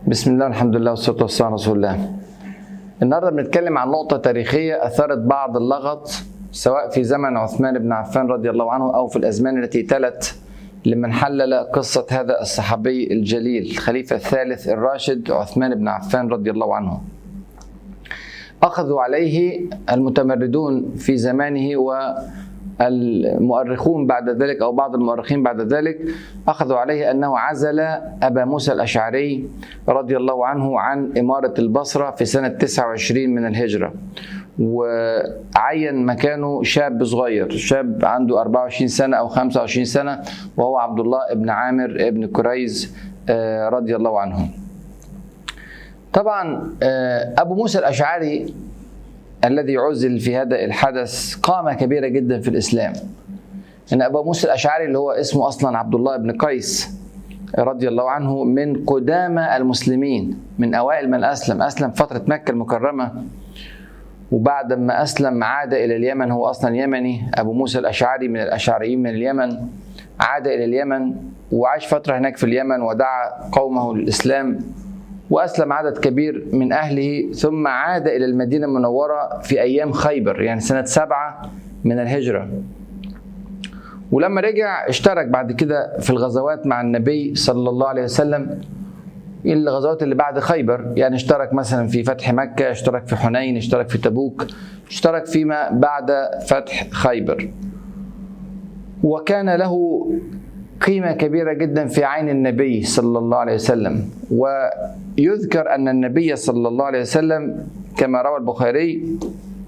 بسم الله الحمد لله والصلاة والسلام على رسول الله. النهارده بنتكلم عن نقطة تاريخية أثارت بعض اللغط سواء في زمن عثمان بن عفان رضي الله عنه أو في الأزمان التي تلت لمن حلل قصة هذا الصحابي الجليل الخليفة الثالث الراشد عثمان بن عفان رضي الله عنه. أخذوا عليه المتمردون في زمانه و المؤرخون بعد ذلك او بعض المؤرخين بعد ذلك اخذوا عليه انه عزل ابا موسى الاشعري رضي الله عنه عن اماره البصره في سنه 29 من الهجره وعين مكانه شاب صغير شاب عنده 24 سنه او 25 سنه وهو عبد الله بن عامر بن كريز رضي الله عنه طبعا ابو موسى الاشعري الذي عزل في هذا الحدث قامة كبيرة جدا في الإسلام إن أبو موسى الأشعري اللي هو اسمه أصلا عبد الله بن قيس رضي الله عنه من قدامى المسلمين من أوائل من أسلم أسلم فترة مكة المكرمة وبعد ما أسلم عاد إلى اليمن هو أصلا يمني أبو موسى الأشعري من الأشعريين من اليمن عاد إلى اليمن وعاش فترة هناك في اليمن ودعا قومه للإسلام وأسلم عدد كبير من أهله ثم عاد إلى المدينة المنورة في أيام خيبر يعني سنة سبعة من الهجرة ولما رجع اشترك بعد كده في الغزوات مع النبي صلى الله عليه وسلم الغزوات اللي بعد خيبر يعني اشترك مثلا في فتح مكة اشترك في حنين اشترك في تبوك اشترك فيما بعد فتح خيبر وكان له قيمة كبيرة جدا في عين النبي صلى الله عليه وسلم ويذكر أن النبي صلى الله عليه وسلم كما روى البخاري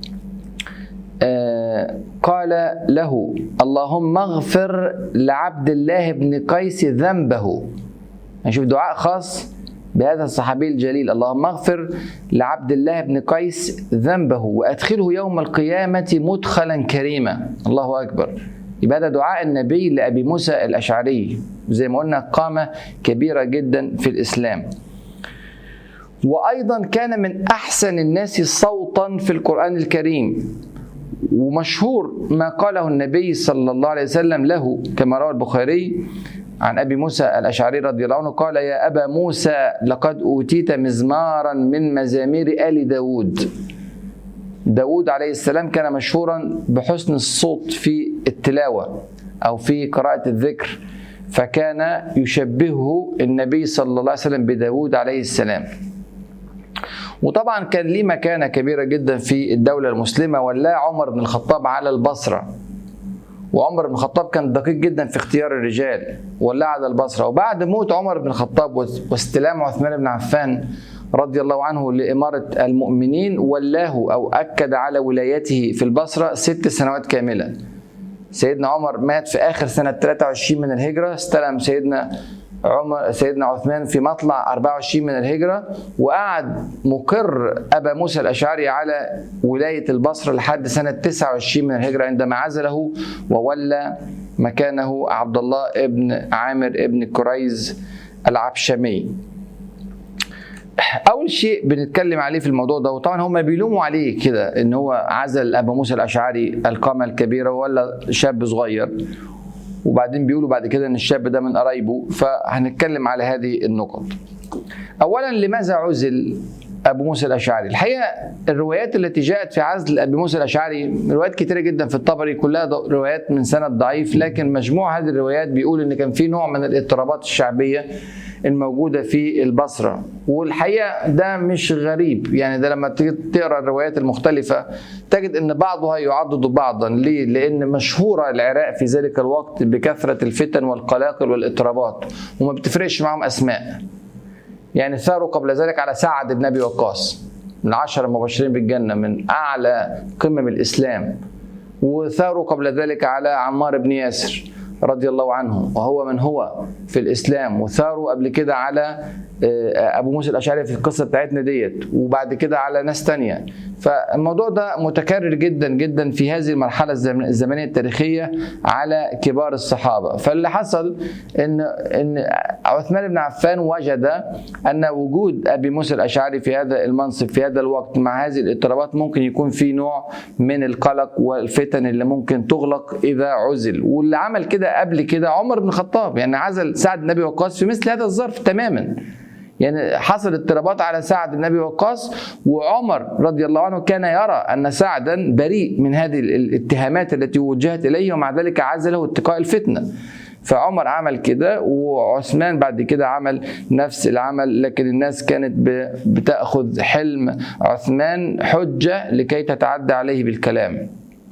قال له اللهم اغفر لعبد الله بن قيس ذنبه نشوف دعاء خاص بهذا الصحابي الجليل اللهم اغفر لعبد الله بن قيس ذنبه وادخله يوم القيامة مدخلا كريما الله أكبر يبقى ده دعاء النبي لأبي موسى الأشعري زي ما قلنا قامة كبيرة جدا في الإسلام وأيضا كان من أحسن الناس صوتا في القرآن الكريم ومشهور ما قاله النبي صلى الله عليه وسلم له كما روى البخاري عن أبي موسى الأشعري رضي الله عنه قال يا أبا موسى لقد أوتيت مزمارا من مزامير آل داود داود عليه السلام كان مشهورا بحسن الصوت في التلاوة أو في قراءة الذكر فكان يشبهه النبي صلى الله عليه وسلم بداود عليه السلام وطبعا كان ليه مكانة كبيرة جدا في الدولة المسلمة ولا عمر بن الخطاب على البصرة وعمر بن الخطاب كان دقيق جدا في اختيار الرجال ولا على البصرة وبعد موت عمر بن الخطاب واستلام عثمان بن عفان رضي الله عنه لإمارة المؤمنين ولاه أو أكد على ولايته في البصرة ست سنوات كاملة سيدنا عمر مات في آخر سنة 23 من الهجرة استلم سيدنا عمر سيدنا عثمان في مطلع 24 من الهجرة وقعد مقر أبا موسى الأشعري على ولاية البصرة لحد سنة 29 من الهجرة عندما عزله وولى مكانه عبد الله ابن عامر ابن كريز العبشمي اول شيء بنتكلم عليه في الموضوع ده وطبعا هم بيلوموا عليه كده ان هو عزل ابا موسى الاشعري القامه الكبيره ولا شاب صغير وبعدين بيقولوا بعد كده ان الشاب ده من قرايبه فهنتكلم على هذه النقط اولا لماذا عزل ابو موسى الاشعري الحقيقه الروايات التي جاءت في عزل ابي موسى الاشعري روايات كتيره جدا في الطبري كلها روايات من سند ضعيف لكن مجموع هذه الروايات بيقول ان كان في نوع من الاضطرابات الشعبيه الموجودة في البصرة والحقيقة ده مش غريب يعني ده لما تيجي تقرأ الروايات المختلفة تجد أن بعضها يعضد بعضا ليه؟ لأن مشهورة العراق في ذلك الوقت بكثرة الفتن والقلاقل والاضطرابات وما بتفرقش معهم أسماء يعني ثاروا قبل ذلك على سعد بن أبي وقاص من عشر المبشرين بالجنة من أعلى قمم الإسلام وثاروا قبل ذلك على عمار بن ياسر رضي الله عنه وهو من هو في الاسلام وثاروا قبل كده على ابو موسى الاشعري في القصه بتاعتنا ديت وبعد كده على ناس تانية فالموضوع ده متكرر جدا جدا في هذه المرحله الزمنيه التاريخيه على كبار الصحابه فاللي حصل ان ان عثمان بن عفان وجد ان وجود ابي موسى الاشعري في هذا المنصب في هذا الوقت مع هذه الاضطرابات ممكن يكون في نوع من القلق والفتن اللي ممكن تغلق اذا عزل واللي عمل كده قبل كده عمر بن الخطاب يعني عزل سعد بن ابي وقاص في مثل هذا الظرف تماما يعني حصل اضطرابات على سعد بن ابي وقاص وعمر رضي الله عنه كان يرى ان سعدا بريء من هذه الاتهامات التي وجهت اليه ومع ذلك عزله اتقاء الفتنه فعمر عمل كده وعثمان بعد كده عمل نفس العمل لكن الناس كانت بتاخذ حلم عثمان حجه لكي تتعدى عليه بالكلام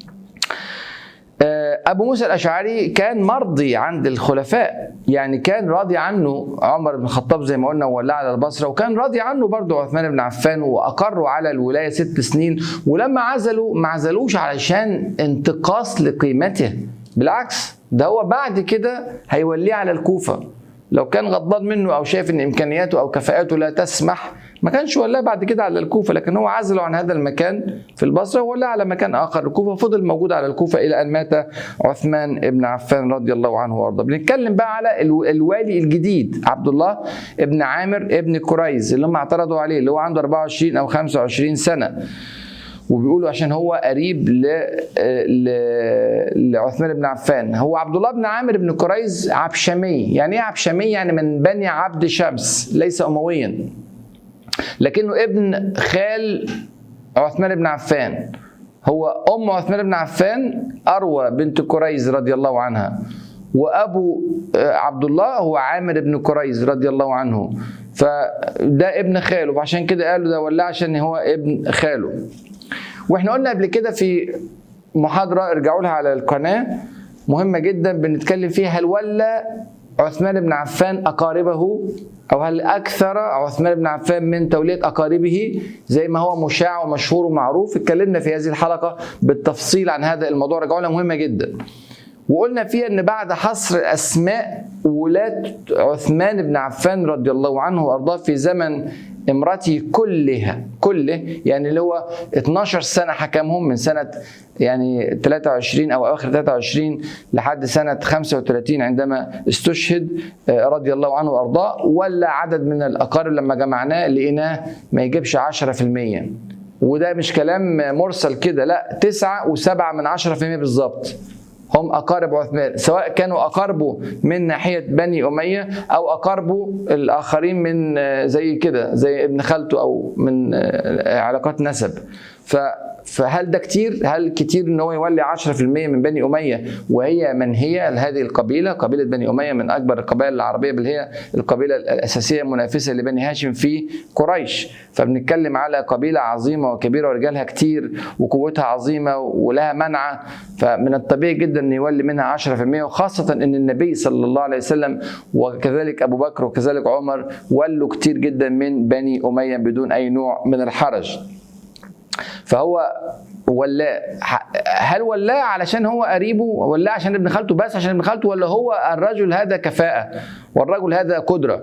ابو موسى الاشعري كان مرضي عند الخلفاء يعني كان راضي عنه عمر بن الخطاب زي ما قلنا وولاه على البصره وكان راضي عنه برضه عثمان بن عفان واقروا على الولايه ست سنين ولما عزلوا ما عزلوش علشان انتقاص لقيمته بالعكس ده هو بعد كده هيوليه على الكوفه لو كان غضبان منه او شايف ان امكانياته او كفاءاته لا تسمح ما كانش ولاه بعد كده على الكوفه لكن هو عزله عن هذا المكان في البصره وولاه على مكان اخر الكوفه فضل موجود على الكوفه الى ان مات عثمان بن عفان رضي الله عنه وارضاه بنتكلم بقى على الوالي الجديد عبد الله بن عامر بن كريز اللي هم اعترضوا عليه اللي هو عنده 24 او 25 سنه وبيقولوا عشان هو قريب ل... ل... لعثمان بن عفان هو عبد الله بن عامر بن كريز عبشمي يعني ايه عبشمي يعني من بني عبد شمس ليس امويا لكنه ابن خال عثمان بن عفان هو ام عثمان بن عفان اروى بنت كريز رضي الله عنها وابو عبد الله هو عامر بن كريز رضي الله عنه فده ابن خاله فعشان كده قالوا ده ولا عشان هو ابن خاله واحنا قلنا قبل كده في محاضره ارجعوا لها على القناه مهمه جدا بنتكلم فيها هل ولى عثمان بن عفان اقاربه او هل اكثر عثمان بن عفان من توليه اقاربه زي ما هو مشاع ومشهور ومعروف اتكلمنا في هذه الحلقه بالتفصيل عن هذا الموضوع رجعوا لها مهمه جدا وقلنا فيها ان بعد حصر اسماء ولاة عثمان بن عفان رضي الله عنه وارضاه في زمن امرته كلها كله يعني اللي هو 12 سنه حكمهم من سنه يعني 23 او اواخر 23 لحد سنه 35 عندما استشهد رضي الله عنه وارضاه ولا عدد من الاقارب لما جمعناه لقيناه ما يجيبش 10% وده مش كلام مرسل كده لا 9 و7 من 10% بالظبط هم أقارب عثمان سواء كانوا أقاربه من ناحية بني أمية أو أقاربه الآخرين من زي كده زي ابن خالته أو من علاقات نسب ف فهل ده كتير؟ هل كتير ان هو يولي 10% من بني اميه وهي من هي هذه القبيله؟ قبيله بني اميه من اكبر القبائل العربيه بل هي القبيله الاساسيه المنافسه لبني هاشم في قريش، فبنتكلم على قبيله عظيمه وكبيره ورجالها كتير وقوتها عظيمه ولها منعه فمن الطبيعي جدا ان يولي منها 10% وخاصه ان النبي صلى الله عليه وسلم وكذلك ابو بكر وكذلك عمر ولوا كتير جدا من بني اميه بدون اي نوع من الحرج. فهو ولا هل ولاه علشان هو قريبه ولا عشان ابن خالته بس عشان ابن خالته ولا هو الرجل هذا كفاءة والرجل هذا قدرة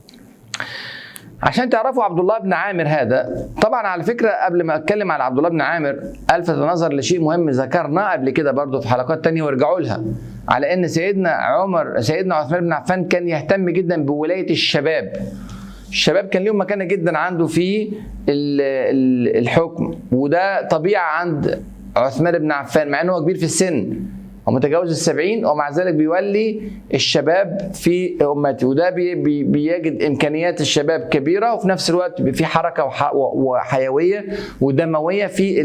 عشان تعرفوا عبد الله بن عامر هذا طبعا على فكرة قبل ما اتكلم على عبد الله بن عامر الفت النظر لشيء مهم ذكرناه قبل كده برضه في حلقات تانية وارجعوا لها على ان سيدنا عمر سيدنا عثمان بن عفان كان يهتم جدا بولاية الشباب الشباب كان لهم مكانه جدا عنده في الحكم وده طبيعه عند عثمان بن عفان مع انه هو كبير في السن هو متجاوز السبعين ومع ذلك بيولي الشباب في امته وده بي بي بيجد امكانيات الشباب كبيره وفي نفس الوقت في حركه وحيويه ودمويه في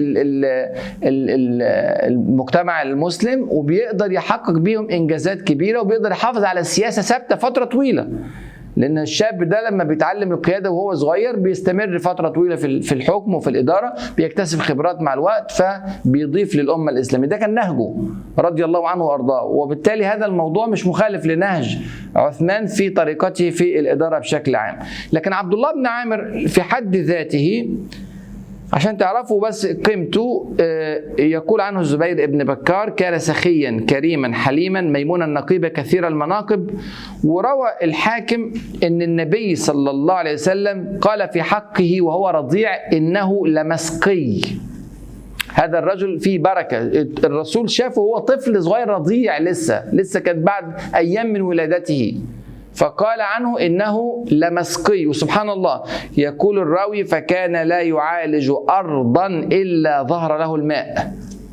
المجتمع المسلم وبيقدر يحقق بيهم انجازات كبيره وبيقدر يحافظ على السياسه ثابته فتره طويله لان الشاب ده لما بيتعلم القياده وهو صغير بيستمر فتره طويله في الحكم وفي الاداره بيكتسب خبرات مع الوقت فبيضيف للامه الاسلاميه ده كان نهجه رضي الله عنه وارضاه وبالتالي هذا الموضوع مش مخالف لنهج عثمان في طريقته في الاداره بشكل عام لكن عبد الله بن عامر في حد ذاته عشان تعرفوا بس قيمته يقول عنه الزبير ابن بكار كان سخيا كريما حليما ميمونا نقيبا كثير المناقب وروى الحاكم ان النبي صلى الله عليه وسلم قال في حقه وهو رضيع انه لمسقي هذا الرجل فيه بركة الرسول شافه هو طفل صغير رضيع لسه لسه كان بعد أيام من ولادته فقال عنه انه لمسقي وسبحان الله يقول الراوي فكان لا يعالج ارضا الا ظهر له الماء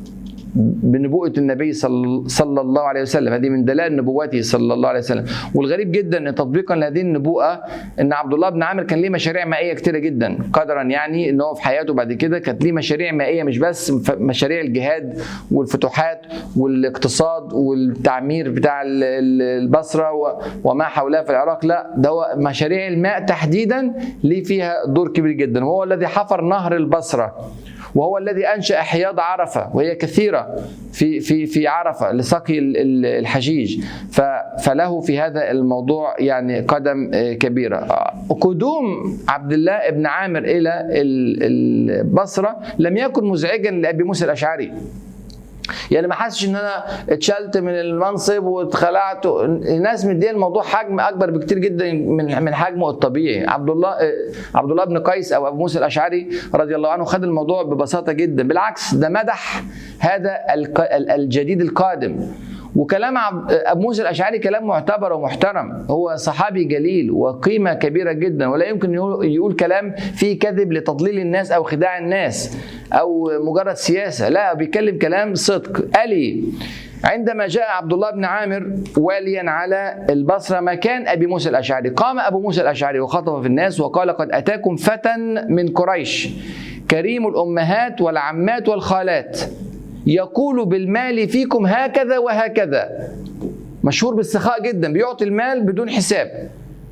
بنبوءة النبي صلى صلى الله عليه وسلم هذه من دلائل نبوته صلى الله عليه وسلم والغريب جدا ان تطبيقا لهذه النبوءة ان عبد الله بن عامر كان ليه مشاريع مائية كتيرة جدا قدرا يعني ان هو في حياته بعد كده كانت ليه مشاريع مائية مش بس ف- مشاريع الجهاد والفتوحات والاقتصاد والتعمير بتاع ال- ال- البصرة و- وما حولها في العراق لا ده هو مشاريع الماء تحديدا ليه فيها دور كبير جدا وهو الذي حفر نهر البصرة وهو الذي انشا حياض عرفه وهي كثيره في في في عرفه لسقي ال- ال- الحجيج ف- فله في هذا الموضوع يعني قدم آه، كبيره آه، قدوم عبد الله بن عامر الى ال- البصره لم يكن مزعجا لابي موسى الاشعري يعني ما حسش ان انا اتشلت من المنصب واتخلعت الناس مديه الموضوع حجم اكبر بكتير جدا من من حجمه الطبيعي عبد الله عبد الله بن قيس او ابو موسى الاشعري رضي الله عنه خد الموضوع ببساطه جدا بالعكس ده مدح هذا الق- الجديد القادم وكلام عب- ابو موسى الاشعري كلام معتبر ومحترم هو صحابي جليل وقيمه كبيره جدا ولا يمكن يقول يقول كلام فيه كذب لتضليل الناس او خداع الناس او مجرد سياسه لا بيتكلم كلام صدق الي عندما جاء عبد الله بن عامر واليا على البصره مكان ابي موسى الاشعري قام ابو موسى الاشعري وخطب في الناس وقال قد اتاكم فتى من قريش كريم الامهات والعمات والخالات يقول بالمال فيكم هكذا وهكذا مشهور بالسخاء جدا بيعطي المال بدون حساب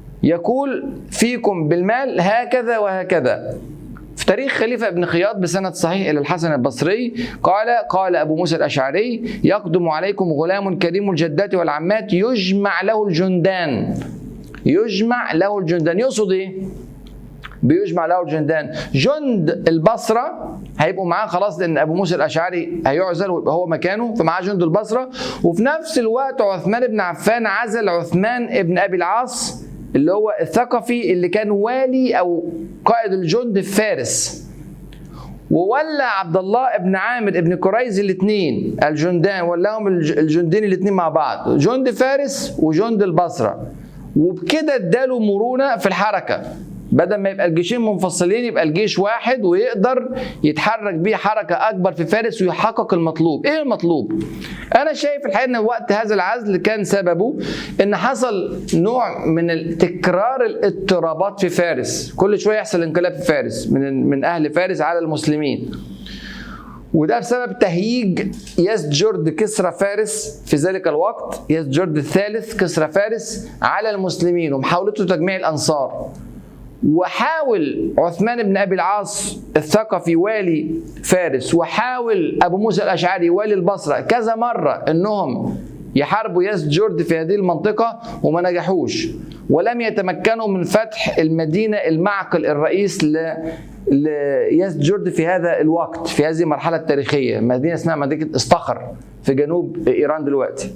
يقول فيكم بالمال هكذا وهكذا في تاريخ خليفة ابن خياط بسند صحيح إلى الحسن البصري قال قال أبو موسى الأشعري يقدم عليكم غلام كريم الجدات والعمات يجمع له الجندان يجمع له الجندان يقصد إيه؟ بيجمع له الجندان جند البصرة هيبقوا معاه خلاص لأن أبو موسى الأشعري هيعزل ويبقى هو مكانه فمعاه جند البصرة وفي نفس الوقت عثمان بن عفان عزل عثمان ابن أبي العاص اللي هو الثقفي اللي كان والي أو قائد الجند في فارس وولى عبد الله ابن عامر ابن قريز الاثنين الجندان ولاهم الج- الجندين الاثنين مع بعض جند فارس وجند البصره وبكده اداله مرونه في الحركه بدل ما يبقى الجيشين منفصلين يبقى الجيش واحد ويقدر يتحرك بيه حركه اكبر في فارس ويحقق المطلوب ايه المطلوب انا شايف الحقيقه ان وقت هذا العزل كان سببه ان حصل نوع من تكرار الاضطرابات في فارس كل شويه يحصل انقلاب في فارس من من اهل فارس على المسلمين وده بسبب تهييج يزجرد كسرى فارس في ذلك الوقت يزجرد الثالث كسرى فارس على المسلمين ومحاولته تجميع الانصار وحاول عثمان بن ابي العاص الثقفي والي فارس وحاول ابو موسى الاشعري والي البصره كذا مره انهم يحاربوا ياس جورد في هذه المنطقه وما نجحوش ولم يتمكنوا من فتح المدينه المعقل الرئيس ل لياس جورد في هذا الوقت في هذه المرحله التاريخيه مدينه اسمها مدينه استخر في جنوب ايران دلوقتي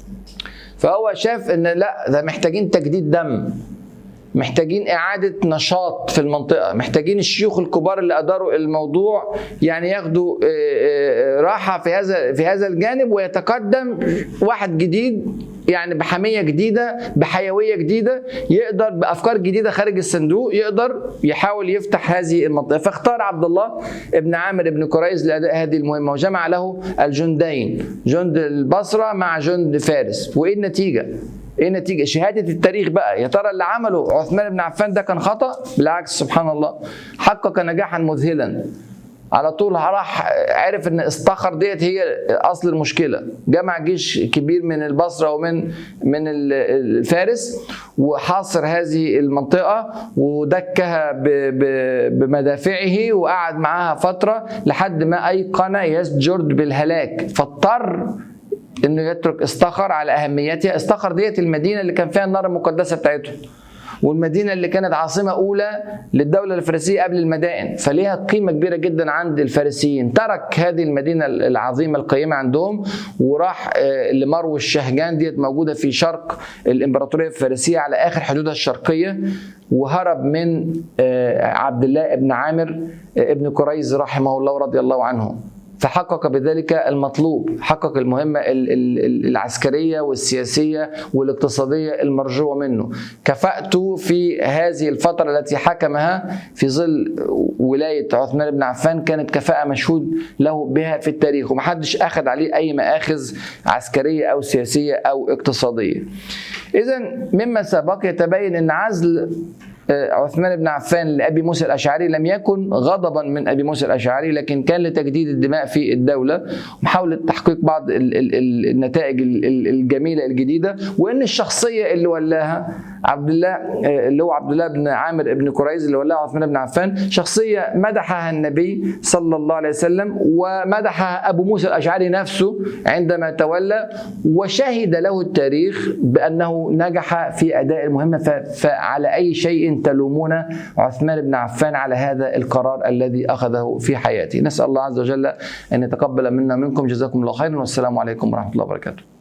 فهو شاف ان لا ده محتاجين تجديد دم محتاجين إعادة نشاط في المنطقة محتاجين الشيوخ الكبار اللي أداروا الموضوع يعني ياخدوا آه، آه، راحة في هذا في هذا الجانب ويتقدم واحد جديد يعني بحمية جديدة بحيوية جديدة يقدر بأفكار جديدة خارج الصندوق يقدر يحاول يفتح هذه المنطقة فاختار عبد الله ابن عامر ابن قريز لأداء هذه المهمة وجمع له الجندين جند البصرة مع جند فارس وإيه النتيجة؟ ايه النتيجه شهاده التاريخ بقى يا ترى اللي عمله عثمان بن عفان ده كان خطا بالعكس سبحان الله حقق نجاحا مذهلا على طول راح عرف ان استخر ديت هي اصل المشكله جمع جيش كبير من البصره ومن من ال- الفارس وحاصر هذه المنطقه ودكها ب- ب- بمدافعه وقعد معاها فتره لحد ما ايقن يسجرد بالهلاك فاضطر انه يترك استخر على اهميتها استخر ديت المدينه اللي كان فيها النار المقدسه بتاعتهم والمدينه اللي كانت عاصمه اولى للدوله الفارسيه قبل المدائن فليها قيمه كبيره جدا عند الفارسيين ترك هذه المدينه العظيمه القيمه عندهم وراح آه، لمرو الشهجان ديت موجوده في شرق الامبراطوريه الفارسيه على اخر حدودها الشرقيه وهرب من آه، عبد الله بن عامر آه، ابن قريز رحمه الله ورضي الله عنه فحقق بذلك المطلوب حقق المهمة العسكرية والسياسية والاقتصادية المرجوة منه كفأته في هذه الفترة التي حكمها في ظل ولاية عثمان بن عفان كانت كفاءة مشهود له بها في التاريخ ومحدش أخذ عليه أي مآخذ عسكرية أو سياسية أو اقتصادية إذا مما سبق يتبين أن عزل آه، عثمان بن عفان لابي موسى الاشعري لم يكن غضبا من ابي موسى الاشعري لكن كان لتجديد الدماء في الدوله ومحاوله تحقيق بعض النتائج الجميله الجديده وان الشخصيه اللي ولاها عبد الله آه، اللي هو عبد الله بن عامر بن كريز اللي ولاها عثمان بن عفان شخصيه مدحها النبي صلى الله عليه وسلم ومدحها ابو موسى الاشعري نفسه عندما تولى وشهد له التاريخ بانه نجح في اداء المهمه فعلى اي شيء تلومون عثمان بن عفان على هذا القرار الذي اخذه في حياته نسال الله عز وجل ان يتقبل منا منكم جزاكم الله خيرا والسلام عليكم ورحمه الله وبركاته